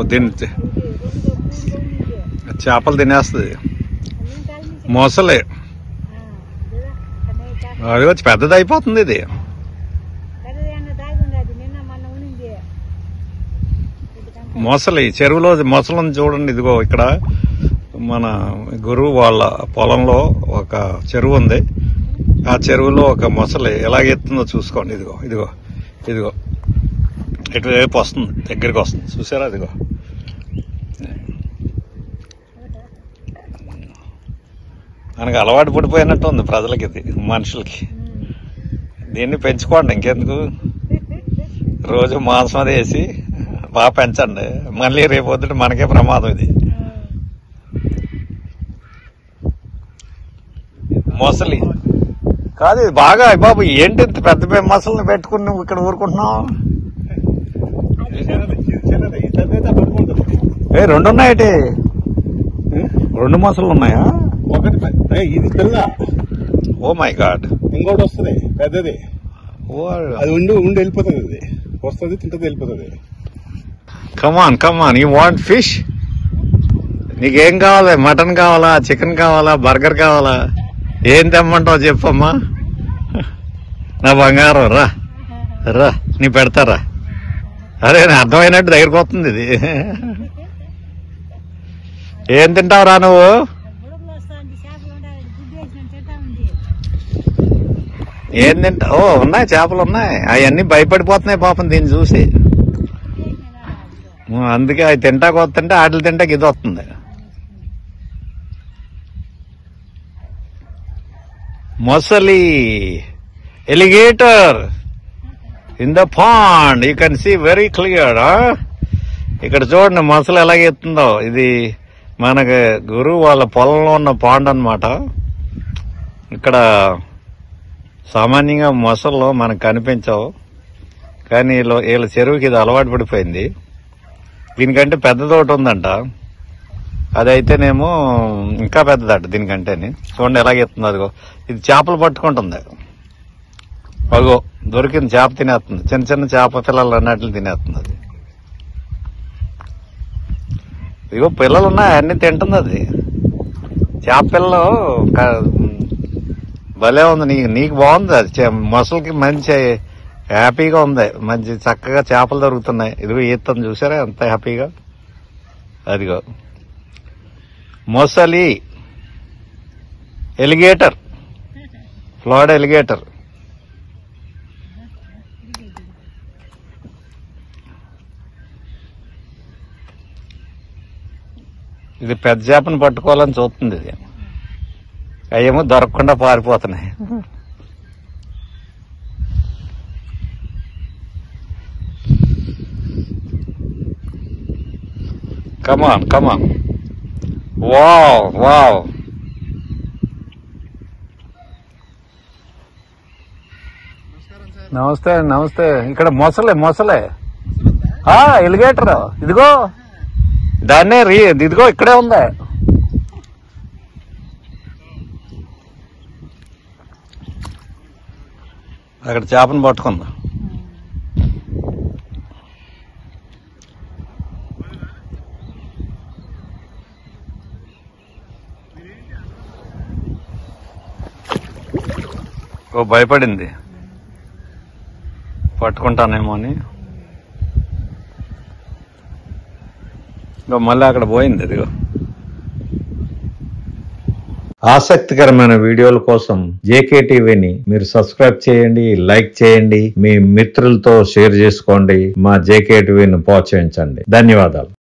దీన్ని తి- చేపలు తినేస్తుంది మొసలే అది వచ్చి పెద్దది అయిపోతుంది ఇది మొసలి చెరువులో మొసలను చూడండి ఇదిగో ఇక్కడ మన గురువు వాళ్ళ పొలంలో ఒక చెరువు ఉంది ఆ చెరువులో ఒక మొసలి ఎలాగెత్తుందో చూసుకోండి ఇదిగో ఇదిగో ఇదిగో ఇటు వైపు వస్తుంది దగ్గరికి వస్తుంది చూసారా ఇదిగో మనకు అలవాటు పడిపోయినట్టు ఉంది ప్రజలకి ఇది మనుషులకి దీన్ని పెంచుకోండి ఇంకెందుకు రోజు మాంసం అది వేసి బాగా పెంచండి మళ్ళీ రేపు పొద్దుట మనకే ప్రమాదం ఇది మొసలి కాదు ఇది బాగా అయ్ బాబు ఏంటి ఇంత పెద్ద పెద్ద మొసలిని పెట్టుకుని నువ్వు ఇక్కడ ఊరుకుంటున్నావు ఏ రెండు ఉన్నాయటి రెండు మొసలు ఉన్నాయా ఒకటి పె- ఏయ్, ఇది పిల్ల ఓ మై గాడ్ ఇంకోటి వస్తుంది పెద్దది అది ఉండి ఉండి వెళ్ళిపోతుంది అది వస్తుంది తింటది వెళ్ళిపోతుంది come on come on you want fish నీకేం కావాలి మటన్ కావాలా చికెన్ కావాలా బర్గర్ కావాలా ఏం తెమ్మంటావు చెప్పమ్మా నా బంగారం రా రా నీ పెడతారా అరే నేను అర్థమైనట్టు దగ్గరికి వస్తుంది ఇది ఏం తింటావు రా నువ్వు ఏం తింటావు ఓ ఉన్నాయి చేపలు ఉన్నాయి అవన్నీ భయపడిపోతున్నాయి పాపం దీన్ని చూసి ఉం, అందుకే అవి తింటాకు వస్తుంటే ఆటలు తింటాకి ఇది వస్తుంది మొసలి alligator in the pond you can see very clear ఇక్కడ చూడండి మొసలు ఎలాగెత్తుందో ఇది మనకి గురువు వాళ్ళ పొలంలో ఉన్న పాండ్ అన్నమాట ఇక్కడ సామాన్యంగా మొసళ్ళు మనకు కనిపించవు కానీ వీళ్ళ వీళ్ళ చెరువుకి ఇది అలవాటు పడిపోయింది దీనికంటే పెద్దది ఒకటి ఉందంట అదైతేనేమో ఇంకా పెద్దదట దీనికంటేని చూడండి ఎలాగెత్తుంది అదిగో ఇది చేపలు పట్టుకుంటుంది అగో దొరికింది చేప తినేస్తుంది చిన్న చిన్న చేప పిల్లలు అన్నట్లు తినేస్తుంది అది ఇగో పిల్లలు ఉన్నాయి అన్ని తింటుంది అది చేప పిల్లలు క- భలే ఉంది నీకు నీకు బాగుంది అది చే- మొసలికి మంచి హ్యాపీగా ఉంది మంచి చక్కగా చేపలు దొరుకుతున్నాయి ఇదిగో ఈతను చూసారా ఎంత హ్యాపీగా అదిగో మొసలి ఎలిగేటర్ ఫ్లాడ్ ఎలిగేటర్ ఇది పెద్ద చేపను పట్టుకోవాలని చూస్తుంది ఇది అవేమో దొరకకుండా పారిపోతున్నాయి కమాన్ కమాన్ వావ్ వావ్ నమస్తే నమస్తే ఇక్కడ మొసలే మొసలే ఆ ఎలిగేటర్ ఇదిగో దాన్నే రీ ఇదిగో ఇక్కడే ఉంది అక్కడ చేపను పట్టుకుందా ఓ భయపడింది పట్టుకుంటానేమో అని ఇగో మళ్ళీ అక్కడ పోయింది ఇదిగో ఆసక్తికరమైన వీడియోల కోసం జేకే టీవీని మీరు సబ్స్క్రైబ్ చేయండి లైక్ చేయండి మీ మిత్రులతో షేర్ చేసుకోండి మా జేకే టీవీని ప్రోత్సహించండి ధన్యవాదాలు